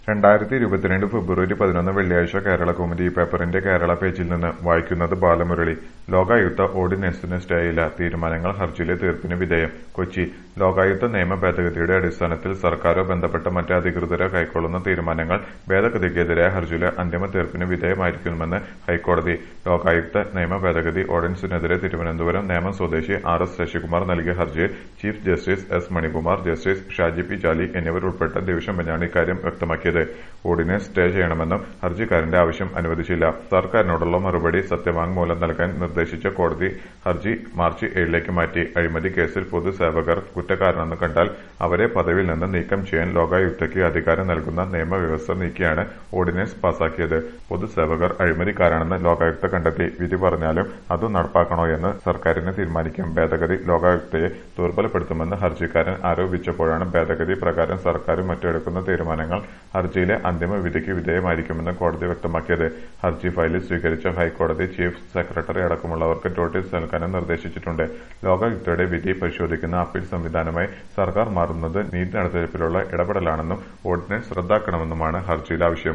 രണ്ടായിരത്തി ഇരുപത്തിരണ്ട് ഫെബ്രുവരി പതിനൊന്ന് വെള്ളിയാഴ്ച കേരളകൗമുദി പേപ്പറിന്റെ കേരള പേജിൽ നിന്ന് വായിക്കുന്നത് ബാലമുരളി ലോകായുക്ത ഓർഡിനൻസിന് സ്റ്റേയില്ല തീരുമാനങ്ങൾ ഹർജിയിലെ തീർപ്പിന് വിധേയം കൊച്ചി ലോകായുക്ത നിയമ ഭേദഗതിയുടെ അടിസ്ഥാനത്തിൽ സർക്കാരോ ബന്ധപ്പെട്ട മറ്റ് അധികൃതരോ കൈക്കൊള്ളുന്ന തീരുമാനങ്ങൾ ഭേദഗതിക്കെതിരായ ഹർജിയിലെ അന്തിമ തീർപ്പിന് വിധേയമായിരിക്കുമെന്ന് ഹൈക്കോടതി ലോകായുക്ത നിയമ ഭേദഗതി ഓർഡിനൻസിനെതിരെ തിരുവനന്തപുരം നേമം സ്വദേശി ആർ എസ് ശശികുമാർ നൽകിയ ഹർജിയിൽ chief justice S Manikumar justice Shaji P Jaly എന്നിവരുൾപ്പെട്ട ഡിവിഷൻ ബെഞ്ചാണ് ഇക്കാര്യം വ്യക്തമാക്കിയത് ഓർഡിനൻസ് സ്റ്റേ ചെയ്യണമെന്നും ഹർജിക്കാരന്റെ ആവശ്യം അനുവദിച്ചില്ല സർക്കാരിനോടുള്ള മറുപടി സത്യവാങ്മൂലം നൽകാൻ നിർദ്ദേശിച്ച കോടതി ഹർജി മാർച്ച് ഏഴിലേക്ക് മാറ്റി അഴിമതി കേസിൽ പൊതുസേവകർ കുറ്റക്കാരനെന്ന് കണ്ടാൽ അവരെ പദവിയിൽ നിന്ന് നീക്കം ചെയ്യാൻ ലോകായുക്തയ്ക്ക് അധികാരം നൽകുന്ന നിയമവ്യവസ്ഥ നീക്കിയാണ് ഓർഡിനൻസ് പാസാക്കിയത് പൊതുസേവകർ അഴിമതിക്കാരാണെന്ന് ലോകായുക്ത കണ്ടെത്തി വിധി പറഞ്ഞാലും അത് നടപ്പാക്കണോ എന്ന് സർക്കാരിന് തീരുമാനിക്കും ഭേദഗതി ലോകായുക്തയെ ദുർബലപ്പെടുത്തുമെന്ന് ഹർജിക്കാരൻ ആരോപിച്ചപ്പോഴാണ് ഭേദഗതി പ്രകാരം സർക്കാരും മറ്റെടുക്കുന്ന തീരുമാനങ്ങൾ ഹർജിയിലെ അന്തിമ വിധിക്ക് വിധേയമായിരിക്കുമെന്ന് കോടതി വ്യക്തമാക്കിയത് ഹർജി ഫയലിൽ സ്വീകരിച്ച ഹൈക്കോടതി ചീഫ് സെക്രട്ടറി അടക്കമുള്ളവർക്ക് നോട്ടീസ് നൽകാനും നിർദ്ദേശിച്ചിട്ടുണ്ട് ലോകായുക്തയുടെ വിധി പരിശോധിക്കുന്ന അപ്പീൽ സംവിധാനമായി സർക്കാർ മാറുന്നത് നീതി നടത്തിപ്പിലുള്ള ഇടപെടലാണെന്നും ഓർഡിനൻസ് റദ്ദാക്കണമെന്നുമാണ് ഹർജിയിൽ ആവശ്യം